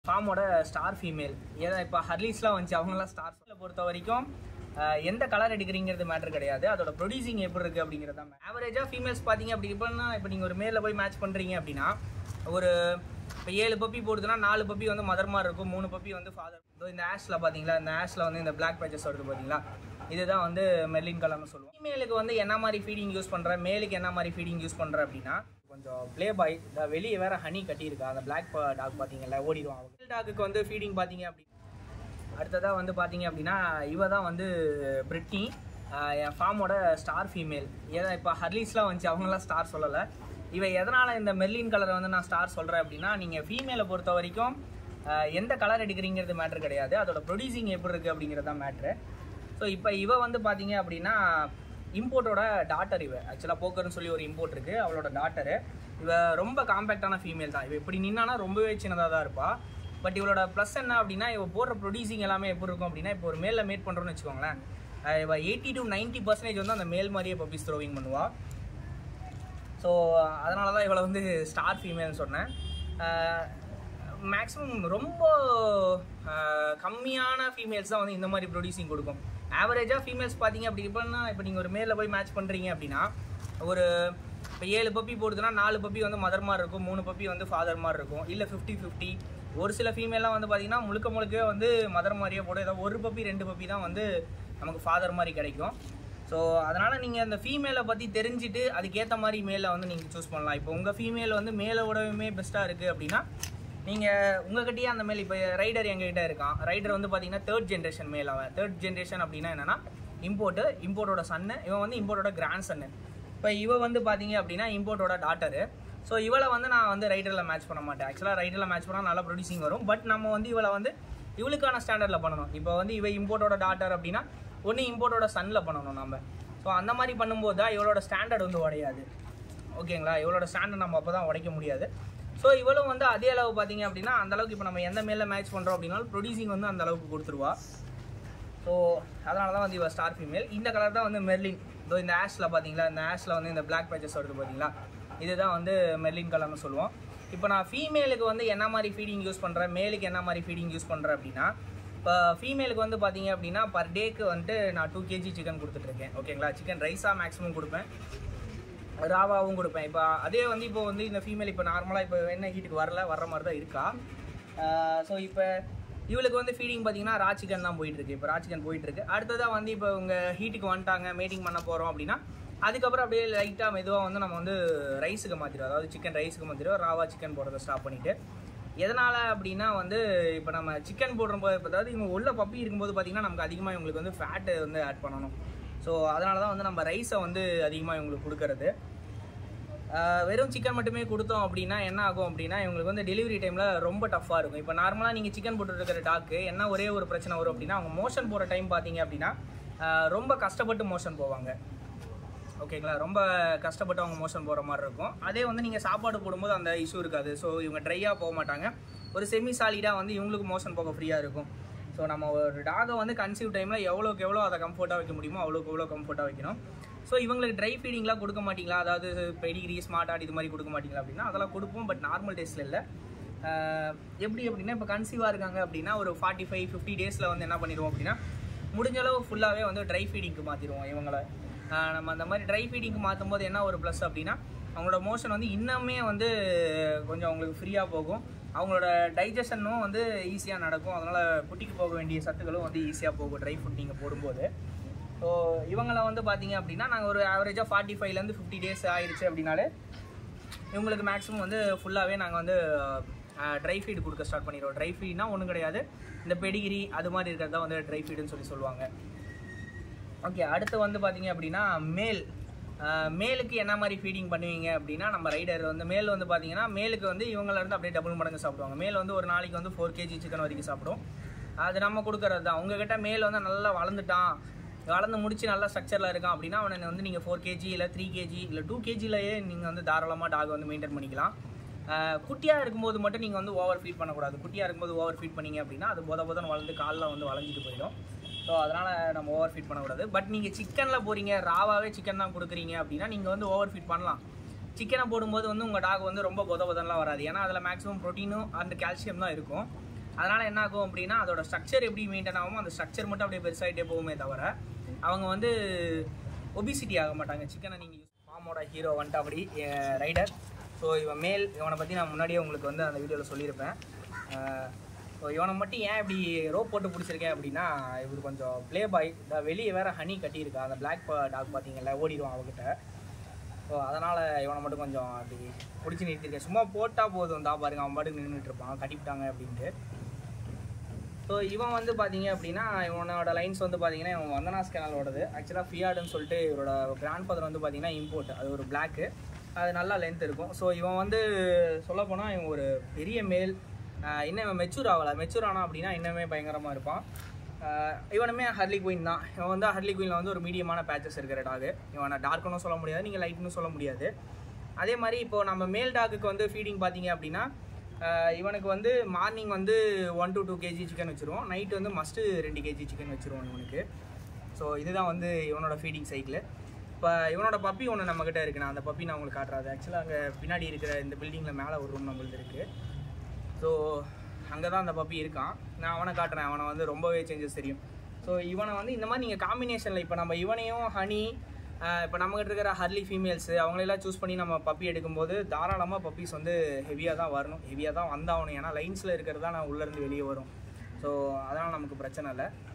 ஃபார்மோட star female ஏன்னா இப்போ ஹர்லீஸ்லாம் வந்துச்சு அவங்களாம் ஸ்டார்ஸில் பொறுத்த வரைக்கும் அஹ், எந்த கலர் எடுக்கிறீங்கிறது மேட்டர் கிடையாது அதோட ப்ரொடியூசிங் எப்படி இருக்குது அப்படிங்கிறது தான் ஆவரேஜாக ஃபீமேல்ஸ் பார்த்தீங்க அப்படி இப்போனா இப்போ நீங்கள் ஒரு மேலில் போய் மேட்ச் பண்ணுறீங்க அப்படின்னா ஒரு இப்போ ஏழு பப்பி போடுதுன்னா நாலு பப்பி வந்து மதர் மாதிரி இருக்கும் மூணு பப்பி வந்து ஃபாதர் இதோ இந்த ஆஷில் பார்த்தீங்களா இந்த ஆஷில் வந்து இந்த பிளாக் பேச்சஸ் வருது பார்த்தீங்களா இதுதான் வந்து மெர்லின் கலர்னு சொல்லுவோம் ஃபீமேலுக்கு வந்து என்ன மாதிரி ஃபீடிங் யூஸ் பண்ணுறேன் மேலுக்கு என்ன மாதிரி ஃபீடிங் யூஸ் பண்ணுறேன் அப்படின்னா கொஞ்சம் ப்ளே பாய் இந்த வெளியே வேற ஹனி கட்டியிருக்கா அந்த பிளாக் டாக் பார்த்தீங்களா ஓடிடுவான் டாக்குக்கு வந்து ஃபீடிங் பார்த்தீங்க அப்படி அடுத்ததாக வந்து பார்த்தீங்க அப்படின்னா இவ தான் வந்து பிரிட்னி ஆஹ் என் ஃபார்மோட ஸ்டார் ஃபீமேல் ஏன்னா இப்போ ஹர்லீஸ்லாம் வந்துச்சு அவங்களாம் ஸ்டார் சொல்லலை இவ எதனால் இந்த மெர்லின் கலரை வந்து நான் ஸ்டார் சொல்கிறேன் அப்படின்னா நீங்கள் ஃபீமேலை பொறுத்த வரைக்கும் ஆஹ் எந்த கலர் எடுக்கிறீங்கிறது மேட்ரு கிடையாது அதோட ப்ரொடியூசிங் எப்படி இருக்குது அப்படிங்கிறது தான் மேட்ரு ஸோ இப்போ இவ வந்து பார்த்தீங்க அப்படின்னா இம்போர்ட்டோட டாட்டர் இவ ஆக்சுவலாக போக்கர்னு சொல்லி ஒரு இம்போர்ட் இருக்குது அவளோட டாட்டரு இவ ரொம்ப காம்பேக்டான ஃபீமேல் தான் இவ இப்படி நின்னானா ரொம்பவே சின்னதாக தான் இருப்பாள் பட் இவளோட ப்ளஸ் என்ன அப்படின்னா இவ போடுற ப்ரொடியூசிங் எல்லாமே எப்படி இருக்கும் அப்படின்னா இப்போ ஒரு மேலில் மேட் பண்ணுறோன்னு வச்சுக்கோங்களேன் அஹ் இவ எயிட்டி டு 90% பர்சன்டேஜ் வந்து அந்த மேல் மாதிரியே பப்பீஸ் த்ரோவிங் பண்ணுவா ஸோ அதனால தான் இவளை வந்து ஸ்டார் ஃபீமேல்னு சொன்னேன் மேக்ஸிமம் ரொம்ப அஹ், கம்மியான ஃபீமேல்ஸ் தான் வந்து இந்த மாதிரி ப்ரொடியூசிங் கொடுக்கும் ஆவரேஜாக ஃபீமேல்ஸ் பார்த்தீங்க அப்படி இப்போனா இப்போ நீங்கள் ஒரு மேலில் போய் மேட்ச் பண்ணுறீங்க அப்படின்னா ஒரு இப்போ ஏழு பப்பி போடுதுன்னா நாலு பப்பி வந்து மதர் மாதிரி இருக்கும் மூணு பப்பி வந்து ஃபாதர் மாதிரி இருக்கும் இல்லை ஃபிஃப்டி ஃபிஃப்டி ஒரு சில ஃபீமேல்லாம் வந்து பார்த்தீங்கன்னா முழுக்க முழுக்க வந்து மதர் மாதிரியே போடும் ஏதோ ஒரு பப்பி ரெண்டு பப்பி தான் வந்து நமக்கு ஃபாதர் மாதிரி கிடைக்கும் ஸோ அதனால் நீங்கள் அந்த ஃபீமேலை பற்றி தெரிஞ்சுட்டு அதுக்கேற்ற மாதிரி மேலை வந்து நீங்கள் சூஸ் பண்ணலாம் இப்போ உங்கள் ஃபீமேல் வந்து மேலே விடவுமே பெஸ்ட்டாக இருக்குது அப்படின்னா நீங்கள் உங்ககிட்டயே அந்த மேல் இப்போ ரைடர் எங்ககிட்ட இருக்கான் ரைடர் வந்து பார்த்தீங்கன்னா தேர்ட் ஜென்ரேஷன் மேல் அவன் தேர்ட் ஜென்ரேஷன் அப்படின்னா என்னென்னா இம்போர்ட்டு இம்போர்ட்டோட சன்னு இவன் வந்து இம்போர்ட்டோட கிராண்ட் சன்னு இப்போ இவ வந்து பார்த்தீங்க அப்படின்னா இம்போர்ட்டோட டாட்டரு ஸோ இவளை வந்து நான் வந்து ரைடரில் மேட்ச் பண்ண மாட்டேன் ஆக்சுவலாக ரைடரில் மேட்ச் பண்ணால் நல்லா ப்ரொடியூசிங் வரும் பட் நம்ம வந்து இவளை வந்து இவளுக்கான ஸ்டாண்டர்டில் பண்ணணும் இப்போ வந்து இவ இம்போர்ட்டோட டாட்டர் அப்படின்னா ஒன்று இம்போர்ட்டோட சன்னில் பண்ணணும் நம்ம ஸோ அந்த மாதிரி பண்ணும்போது தான் இவளோட ஸ்டாண்டர்ட் வந்து உடையாது ஓகேங்களா இவளோட ஸ்டாண்டர்ட் நம்ம அப்போ தான் உடைக்க முடியாது ஸோ இவளும் வந்து அதே அளவு பார்த்தீங்க அப்படின்னா அந்த அளவுக்கு இப்போ நம்ம எந்த மேல மேட்ச் பண்ணுறோம் அப்படின்னாலும் ப்ரொடியூசிங் வந்து அந்த அளவுக்கு கொடுத்துருவா ஸோ அதனால தான் வந்து இவ ஸ்டார் ஃபீமேல் இந்த கலர் தான் வந்து மெர்லின் இதோ இந்த ஆஷில் பார்த்தீங்களா இந்த ஆஷில் வந்து இந்த பிளாக் பேச்சஸ் வருது பார்த்தீங்களா இதுதான் வந்து மெர்லின் கலர்னு சொல்லுவோம் இப்போ நான் ஃபீமேலுக்கு வந்து என்ன மாதிரி ஃபீடிங் யூஸ் பண்ணுறேன் மேலுக்கு என்ன மாதிரி ஃபீடிங் யூஸ் பண்ணுறேன் அப்படின்னா இப்போ ஃபீமேலுக்கு வந்து பார்த்தீங்க அப்படின்னா பர் டேக்கு வந்துட்டு நான் டூ கேஜி சிக்கன் கொடுத்துட்ருக்கேன் ஓகேங்களா சிக்கன் ரைஸாக மேக்ஸிமம் கொடுப்பேன் ராவாவும் கொடுப்பேன் இப்போ அதே வந்து இப்போ வந்து இந்த ஃபீமேல் இப்போ நார்மலாக இப்போ என்ன ஹீட்டுக்கு வரல வர்ற மாதிரி தான் இருக்கா ஸோ இப்போ இவளுக்கு வந்து ஃபீடிங் பார்த்தீங்கன்னா ரா சிக்கன் தான் போயிட்டு இருக்கு இப்போ ரா சிக்கன் போயிட்டு இருக்கு அடுத்ததாக வந்து இப்போ உங்க ஹீட்டுக்கு வந்துட்டாங்க மீட்டிங் பண்ண போகிறோம் அப்படின்னா அதுக்கப்புறம் அப்படியே லைட்டாக மெதுவாக வந்து நம்ம வந்து ரைஸுக்கு மாற்றிடுவோம் அதாவது சிக்கன் ரைஸுக்கு மாற்றிடுவோம் ராவா சிக்கன் போடுறத ஸ்டாப் பண்ணிவிட்டு எதனால் அப்படின்னா வந்து இப்போ நம்ம சிக்கன் போடுறப்போ இப்போ அதாவது இவங்க உள்ள பப்பி இருக்கும்போது பார்த்தீங்கன்னா நமக்கு அதிகமாக இவங்களுக்கு வந்து ஃபேட்டு வந்து ஆட் பண்ணணும் ஸோ அதனால தான் வந்து நம்ம ரைஸை வந்து அதிகமாக இவங்களுக்கு கொடுக்கறது ஆஹ் வெறும் சிக்கன் மட்டுமே கொடுத்தோம் அப்படின்னா என்ன ஆகும் அப்படின்னா இவங்களுக்கு வந்து டெலிவரி டைமில் ரொம்ப டஃப்பாக இருக்கும் இப்போ நார்மலாக நீங்கள் சிக்கன் போட்டுருக்கிற டாக்கு என்ன ஒரே ஒரு பிரச்சனை வரும் அப்படின்னா அவங்க மோஷன் போகிற டைம் பார்த்தீங்க அப்படின்னா ஆஹ் ரொம்ப கஷ்டப்பட்டு மோஷன் போவாங்க ஓகேங்களா ரொம்ப கஷ்டப்பட்டு அவங்க மோஷன் போகிற மாதிரி இருக்கும் அதே வந்து நீங்கள் சாப்பாடு போடும்போது அந்த இஷ்யூ இருக்காது ஸோ இவங்க ட்ரையாக போக மாட்டாங்க ஒரு செமி சாலிடாக வந்து இவங்களுக்கு மோஷன் போக ஃப்ரீயாக இருக்கும் ஸோ நம்ம ஒரு டாகை வந்து கன்சீவ் டைமில் எவ்வளோக்கு எவ்வளோ அதை கம்ஃபர்ட்டாக வைக்க முடியுமோ அவ்வளோக்கு எவ்வளோ கம்ஃபர்ட்டாக வைக்கணும் ஸோ இவங்களுக்கு ட்ரை ஃபீடிங்லாம் கொடுக்க மாட்டீங்களா அதாவது பெடிகிரி ஸ்மார்ட் ஆட் இது மாதிரி கொடுக்க மாட்டீங்களா அப்படின்னா அதெல்லாம் கொடுப்போம் பட் நார்மல் டேஸில் இல்லை ஆஹ் எப்படி அப்படின்னா இப்போ கன்சீவாக இருக்காங்க அப்படின்னா ஒரு ஃபார்ட்டி ஃபைவ் ஃபிஃப்டி டேஸில் வந்து என்ன பண்ணிடுவோம் அப்படின்னா முடிஞ்ச அளவு ஃபுல்லாகவே வந்து ட்ரை ஃபீடிங்க்கு மாற்றிடுவோம் இவங்களை ஆஹ் நம்ம அந்த மாதிரி ட்ரை ஃபீடிங்க்கு மாற்றும் போது என்ன ஒரு ப்ளஸ் அப்படின்னா அவங்களோட மோஷன் வந்து இன்னுமே வந்து கொஞ்சம் அவங்களுக்கு ஃப்ரீயாக போகும் அவங்களோட டைஜஷனும் வந்து ஈஸியாக நடக்கும் அதனால் குட்டிக்கு போக வேண்டிய சத்துக்களும் வந்து ஈஸியாக போகும் ட்ரை ஃபுட் நீங்கள் போடும்போது ஸோ இவங்களை வந்து பார்த்தீங்க அப்படின்னா நாங்கள் ஒரு ஆவரேஜாக ஃபார்ட்டி ஃபைவ்லேருந்து ஃபிஃப்டி டேஸ் ஆயிடுச்சு அப்படின்னாலே இவங்களுக்கு மேக்ஸிமம் வந்து ஃபுல்லாகவே நாங்கள் வந்து ட்ரை ஃபீட் கொடுக்க ஸ்டார்ட் பண்ணிடுவோம் ட்ரை ஃபீட்னா ஒன்றும் கிடையாது இந்த பெடிகிரி அது மாதிரி இருக்கிறது தான் வந்து ட்ரை ஃபீடுன்னு சொல்லி சொல்லுவாங்க ஓகே அடுத்து வந்து பார்த்தீங்க அப்படின்னா மேல் ஆஹ் மேலுக்கு என்ன மாதிரி ஃபீடிங் பண்ணுவீங்க அப்படின்னா நம்ம ரைடர் வந்து மேல் வந்து பார்த்தீங்கன்னா மேலுக்கு வந்து இவங்கள இருந்து அப்படியே டபுள் மடங்கு சாப்பிடுவாங்க மேல் வந்து ஒரு நாளைக்கு வந்து ஃபோர் கேஜி சிக்கன் வரைக்கும் சாப்பிடும் அது நம்ம கொடுக்கறது தான் உங்ககிட்ட மேல் வந்து நல்லா வளர்ந்துட்டான் வளர்ந்து முடிச்சு நல்லா ஸ்ட்ரக்சரில் இருக்கான் அப்படின்னா அவனை வந்து நீங்கள் ஃபோர் கேஜி இல்லை த்ரீ கேஜி இல்லை டூ கேஜிலேயே நீங்கள் வந்து தாராளமாக டாக் வந்து மெயின்டைன் பண்ணிக்கலாம் குட்டியாக இருக்கும்போது மட்டும் நீங்கள் வந்து ஓவர் ஃபீட் பண்ணக்கூடாது குட்டியாக இருக்கும்போது ஓவர் ஃபீட் பண்ணீங்க அப்படின்னா அது போத போதன்னு வளர்ந்து காலில் வந்து வளைஞ்சிட்டு போயிடும் ஸோ அதனால் நம்ம ஓவர் ஃபீட் பண்ணக்கூடாது பட் நீங்கள் சிக்கனில் போகிறீங்க ராவாகவே சிக்கன் தான் கொடுக்குறீங்க அப்படின்னா நீங்கள் வந்து ஓவர் ஃபீட் பண்ணலாம் சிக்கனை போடும்போது வந்து உங்கள் டாக் வந்து ரொம்ப பொத பொதன்லாம் வராது ஏன்னா அதில் மேக்ஸிமம் ப்ரோட்டீனும் அண்ட் கால்சியம் தான் இருக்கும் அதனால் என்ன ஆகும் அப்படின்னா அதோட ஸ்ட்ரக்சர் எப்படி மெயின்டைன் ஆகுமோ அந்த ஸ்ட்ரக்சர் மட்டும் அப்படியே பெருசாகிட்டே போகுமே தவிர அவங்க வந்து ஒபிசிட்டி ஆக மாட்டாங்க சிக்கனை நீங்கள் யூஸ் ஃபார்மோட ஹீரோ வந்துட்டு அப்படி ரைடர் ஸோ இவன் மேல் இவனை பற்றி நான் முன்னாடியே உங்களுக்கு வந்து அந்த வீடியோவில் சொல்லியிருப்பேன் ஸோ இவனை மட்டும் ஏன் இப்படி ரோப் போட்டு பிடிச்சிருக்கேன் அப்படின்னா இவர் கொஞ்சம் ப்ளே பாய் வெளியே வேற ஹனி கட்டியிருக்கா அந்த பிளாக் டாக் பார்த்தீங்கல்ல ஓடிடுவான் அவகிட்ட ஸோ அதனால் இவனை மட்டும் கொஞ்சம் அப்படி பிடிச்சி நிறுத்திருக்கேன் சும்மா போட்டால் போதும் தான் பாருங்க அவன் பாட்டுக்கு நின்றுட்டு இருப்பான் கட்டிவிட்டாங்க அப்படின்ட்டு ஸோ இவன் வந்து பார்த்தீங்க அப்படின்னா இவனோட லைன்ஸ் வந்து பார்த்தீங்கன்னா இவன் வந்தனாஸ் கேனலோடது ஆக்சுவலாக ஃபியாடுன்னு சொல்லிட்டு இவரோட கிராண்ட் ஃபாதர் வந்து பார்த்தீங்கன்னா இம்போர்ட் அது ஒரு பிளாக்கு அது நல்லா லென்த் இருக்கும் ஸோ இவன் வந்து சொல்லப்போனால் இவன் ஒரு பெரிய மேல் ஆஹ் இன்னும் இவன் மெச்சூர் ஆகலை மெச்சூர் ஆனா அப்படின்னா இன்னுமே பயங்கரமாக இருப்பான் ஆஹ் இவனுமே ஹர்லி குயின் தான் இவன் வந்து ஹர்லி குயினில் வந்து ஒரு மீடியமான பேச்சஸ் இருக்கிற டாகு இவனை டார்க்குன்னு சொல்ல முடியாது நீங்கள் லைட்னு சொல்ல முடியாது அதே மாதிரி இப்போ நம்ம மேல் டாகுக்கு வந்து ஃபீடிங் பார்த்தீங்க அப்படின்னா ஆஹ் இவனுக்கு வந்து மார்னிங் வந்து one to two KG chicken வச்சுருவோம் நைட்டு வந்து மஸ்ட்டு ரெண்டு கேஜி சிக்கன் வச்சுருவோம் இவனுக்கு ஸோ இதுதான் வந்து இவனோட ஃபீடிங் சைக்கிள் இப்போ இவனோட பப்பி ஒன்று நம்மக்கிட்ட இருக்கு நான் அந்த பப்பி நான் உங்களுக்கு காட்டுறாது ஆக்சுவலாக அங்கே பின்னாடி இருக்கிற இந்த பில்டிங்கில் மேலே ஒரு ரூம் நம்மளுது இருக்குது ஸோ அங்கே தான் அந்த பப்பி இருக்கான் நான் அவனை காட்டுறேன் அவனை வந்து ரொம்பவே சேஞ்சஸ் தெரியும் ஸோ இவனை வந்து இந்த மாதிரி நீங்கள் காம்பினேஷனில் இப்போ நம்ம இவனையும் ஹனி இப்போ நம்மகிட்ட இருக்கிற ஹர்லி ஃபீமேல்ஸு அவங்களெல்லாம் சூஸ் பண்ணி நம்ம பப்பி எடுக்கும்போது தாராளமாக பப்பீஸ் வந்து ஹெவியாக தான் வரணும் ஹெவியாக தான் வந்தாகணும் ஏன்னா லைன்ஸில் இருக்கிறது தான் நான் உள்ளேருந்து வெளியே வரும் ஸோ அதனால் நமக்கு பிரச்சனை இல்லை